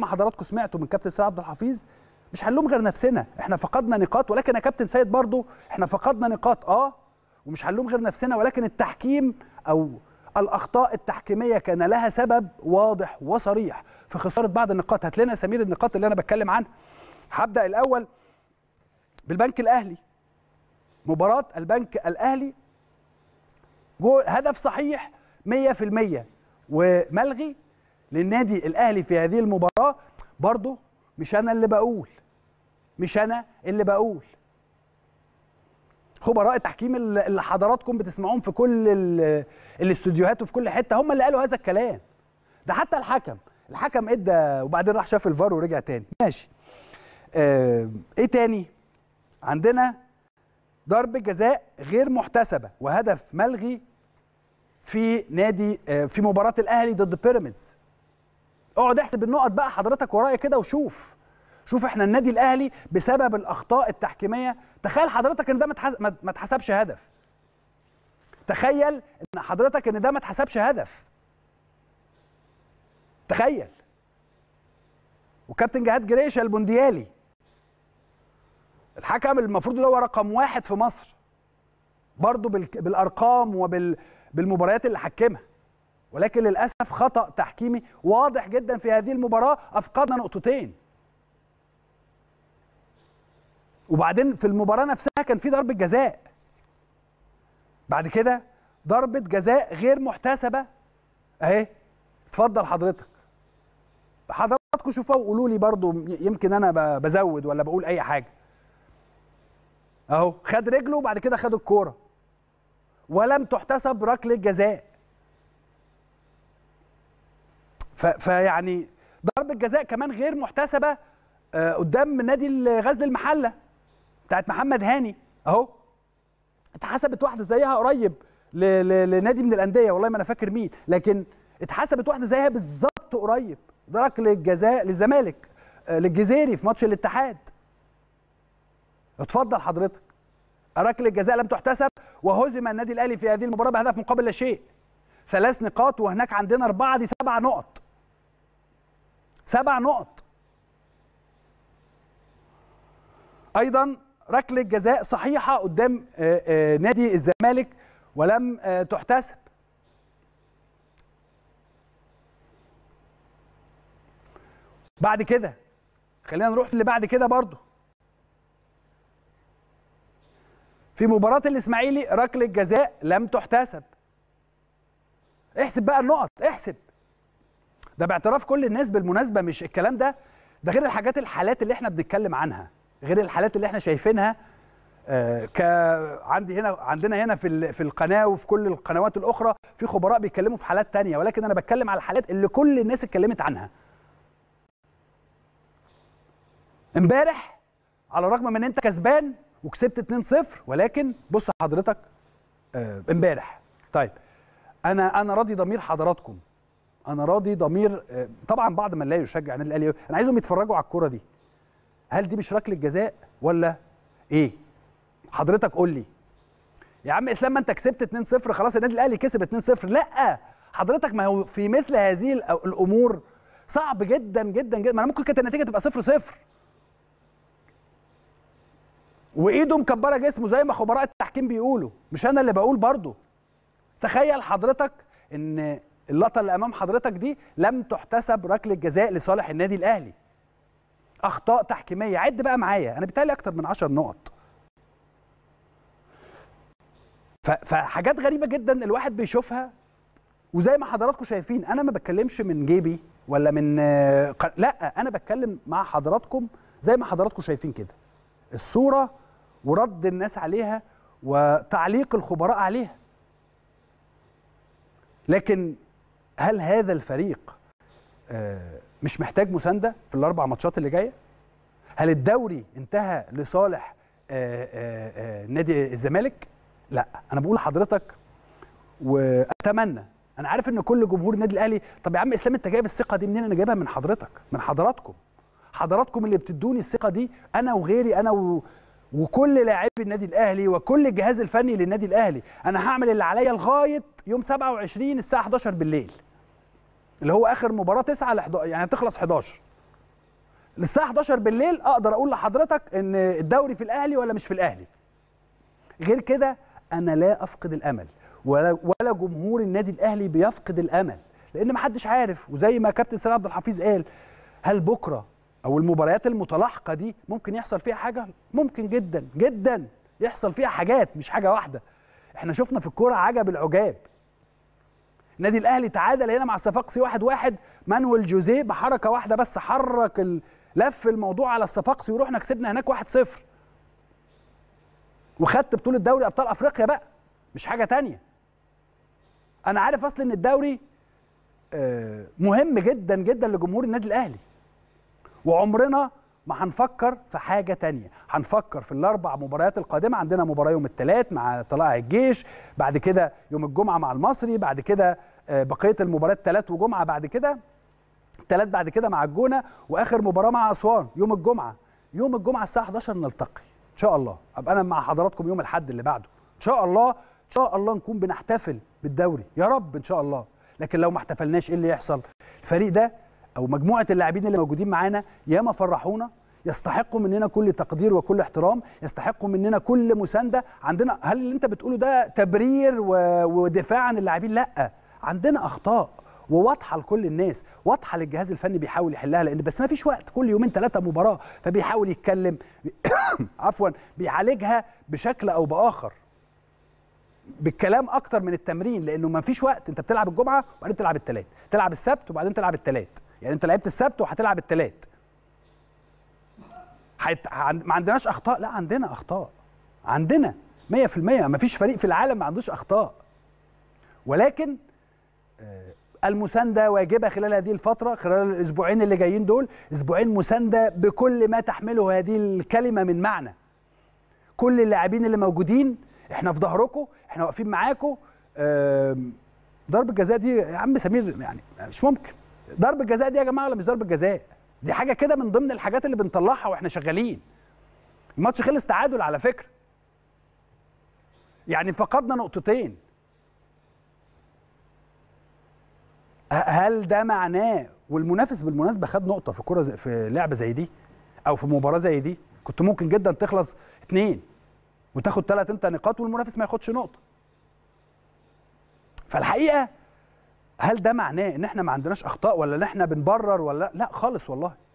ما حضراتكم سمعتوا من كابتن سيد عبد الحفيظ مش هنلوم غير نفسنا احنا فقدنا نقاط ولكن يا كابتن سيد برضو احنا فقدنا نقاط اه ومش هنلوم غير نفسنا ولكن التحكيم او الاخطاء التحكيميه كان لها سبب واضح وصريح في خساره بعض النقاط هات لنا سمير النقاط اللي انا بتكلم عنها هبدا الاول بالبنك الاهلي مباراه البنك الاهلي جول هدف صحيح 100% وملغي للنادي الاهلي في هذه المباراه برضه مش انا اللي بقول مش انا اللي بقول خبراء التحكيم اللي حضراتكم بتسمعوهم في كل الاستوديوهات وفي كل حته هم اللي قالوا هذا الكلام ده حتى الحكم الحكم ادى وبعدين راح شاف الفار ورجع تاني ماشي اه ايه تاني عندنا ضربه جزاء غير محتسبه وهدف ملغي في نادي اه في مباراه الاهلي ضد بيراميدز اقعد احسب النقط بقى حضرتك ورايا كده وشوف شوف احنا النادي الاهلي بسبب الاخطاء التحكيميه تخيل حضرتك ان ده ما اتحسبش هدف تخيل ان حضرتك ان ده ما اتحسبش هدف تخيل وكابتن جهاد جريشه البونديالي الحكم المفروض اللي هو رقم واحد في مصر برضه بالارقام وبالمباريات اللي حكمها ولكن للاسف خطا تحكيمي واضح جدا في هذه المباراه افقدنا نقطتين وبعدين في المباراه نفسها كان في ضربه جزاء بعد كده ضربه جزاء غير محتسبه اهي اتفضل حضرتك حضراتكم شوفوها وقولوا لي برضو يمكن انا بزود ولا بقول اي حاجه اهو خد رجله وبعد كده خد الكوره ولم تحتسب ركله جزاء فيعني ضربه جزاء كمان غير محتسبه قدام نادي غزل المحله بتاعت محمد هاني اهو اتحسبت واحده زيها قريب لنادي من الانديه والله ما انا فاكر مين لكن اتحسبت واحده زيها بالظبط قريب ده ركله جزاء للزمالك للجزيري في ماتش الاتحاد اتفضل حضرتك ركله جزاء لم تحتسب وهزم النادي الاهلي في هذه المباراه بهدف مقابل لا شيء ثلاث نقاط وهناك عندنا اربعه دي سبع نقط سبع نقط ايضا ركله جزاء صحيحه قدام نادي الزمالك ولم تحتسب بعد كده خلينا نروح في اللي بعد كده برضو في مباراة الإسماعيلي ركلة جزاء لم تحتسب احسب بقى النقط احسب ده باعتراف كل الناس بالمناسبة مش الكلام ده ده غير الحاجات الحالات اللي احنا بنتكلم عنها غير الحالات اللي احنا شايفينها آه ك عندي هنا عندنا هنا في في القناه وفي كل القنوات الاخرى في خبراء بيتكلموا في حالات تانية ولكن انا بتكلم على الحالات اللي كل الناس اتكلمت عنها امبارح على الرغم من ان انت كسبان وكسبت 2-0 ولكن بص حضرتك امبارح آه طيب انا انا راضي ضمير حضراتكم انا راضي ضمير آه طبعا بعض من لا يشجع النادي الاهلي انا عايزهم يتفرجوا على الكوره دي هل دي مش ركله جزاء ولا ايه حضرتك قول لي يا عم اسلام ما انت كسبت 2-0 خلاص النادي الاهلي كسب 2-0 لا حضرتك ما هو في مثل هذه الامور صعب جدا جدا جدا ما انا ممكن كانت النتيجه تبقى 0-0 وايده مكبره جسمه زي ما خبراء التحكيم بيقولوا مش انا اللي بقول برضه تخيل حضرتك ان اللقطه اللي امام حضرتك دي لم تحتسب ركله جزاء لصالح النادي الاهلي اخطاء تحكيميه عد بقى معايا انا بيتهيألي اكتر من 10 نقط فحاجات غريبه جدا الواحد بيشوفها وزي ما حضراتكم شايفين انا ما بتكلمش من جيبي ولا من لا انا بتكلم مع حضراتكم زي ما حضراتكم شايفين كده الصوره ورد الناس عليها وتعليق الخبراء عليها لكن هل هذا الفريق مش محتاج مسانده في الاربع ماتشات اللي جايه هل الدوري انتهى لصالح نادي الزمالك لا انا بقول لحضرتك واتمنى انا عارف ان كل جمهور النادي الاهلي طب يا عم اسلام انت جايب الثقه دي منين انا جايبها من حضرتك من حضراتكم حضراتكم اللي بتدوني الثقه دي انا وغيري انا و... وكل لاعبي النادي الاهلي وكل الجهاز الفني للنادي الاهلي انا هعمل اللي عليا لغايه يوم 27 الساعه 11 بالليل اللي هو اخر مباراه 9 ل 11 يعني هتخلص 11 للساعه 11 بالليل اقدر اقول لحضرتك ان الدوري في الاهلي ولا مش في الاهلي غير كده انا لا افقد الامل ولا ولا جمهور النادي الاهلي بيفقد الامل لان ما حدش عارف وزي ما كابتن سيد عبد الحفيظ قال هل بكره او المباريات المتلاحقه دي ممكن يحصل فيها حاجه ممكن جدا جدا يحصل فيها حاجات مش حاجه واحده احنا شفنا في الكوره عجب العجاب النادي الاهلي تعادل هنا مع الصفاقسي واحد واحد مانويل جوزيه بحركه واحده بس حرك ال- لف الموضوع على الصفاقسي ورحنا كسبنا هناك 1-0 وخدت بطوله دوري ابطال افريقيا بقى مش حاجه تانية انا عارف اصلا ان الدوري آه، مهم جدا جدا لجمهور النادي الاهلي وعمرنا ما هنفكر في حاجة تانية هنفكر في الأربع مباريات القادمة عندنا مباراة يوم الثلاث مع طلائع الجيش بعد كده يوم الجمعة مع المصري بعد كده آه، بقية المباريات ثلاث وجمعة بعد كده ثلاث بعد كده مع الجونة وآخر مباراة مع أسوان يوم الجمعة يوم الجمعة الساعة 11 نلتقي إن شاء الله أبقى أنا مع حضراتكم يوم الأحد اللي بعده إن شاء الله إن شاء الله نكون بنحتفل بالدوري يا رب إن شاء الله لكن لو ما احتفلناش إيه اللي يحصل الفريق ده او مجموعه اللاعبين اللي موجودين معانا ياما فرحونا يستحقوا مننا كل تقدير وكل احترام يستحقوا مننا كل مسانده عندنا هل اللي انت بتقوله ده تبرير و- ودفاع عن اللاعبين لا عندنا اخطاء وواضحه لكل الناس واضحه للجهاز الفني بيحاول يحلها لان بس ما فيش وقت كل يومين ثلاثه مباراه فبيحاول يتكلم عفوا بيعالجها بشكل او باخر بالكلام اكتر من التمرين لانه ما فيش وقت انت بتلعب الجمعه وبعدين تلعب الثلاث تلعب السبت وبعدين تلعب الثلاث يعني انت لعبت السبت وهتلعب الثلاث حيت... عن- ما عندناش اخطاء لا عندنا اخطاء عندنا 100% ما فيش فريق في العالم ما عندوش اخطاء ولكن آه، المسانده واجبه خلال هذه الفتره خلال الاسبوعين اللي جايين دول اسبوعين مسانده بكل ما تحمله هذه الكلمه من معنى كل اللاعبين اللي موجودين احنا في ظهركم احنا واقفين معاكم آم، ضربه الجزاء دي يا عم سمير يعني مش ممكن ضربه الجزاء دي يا جماعه ولا مش ضربه جزاء دي حاجه كده من ضمن الحاجات اللي بنطلعها واحنا شغالين الماتش خلص تعادل على فكره يعني فقدنا نقطتين ه- هل ده معناه والمنافس بالمناسبه خد نقطه في كره زي في لعبه زي دي او في مباراه زي دي كنت ممكن جدا تخلص اتنين وتاخد ثلاث انت نقاط والمنافس ما ياخدش نقطه فالحقيقه هل ده معناه ان احنا ما عندناش اخطاء ولا ان احنا بنبرر ولا لا خالص والله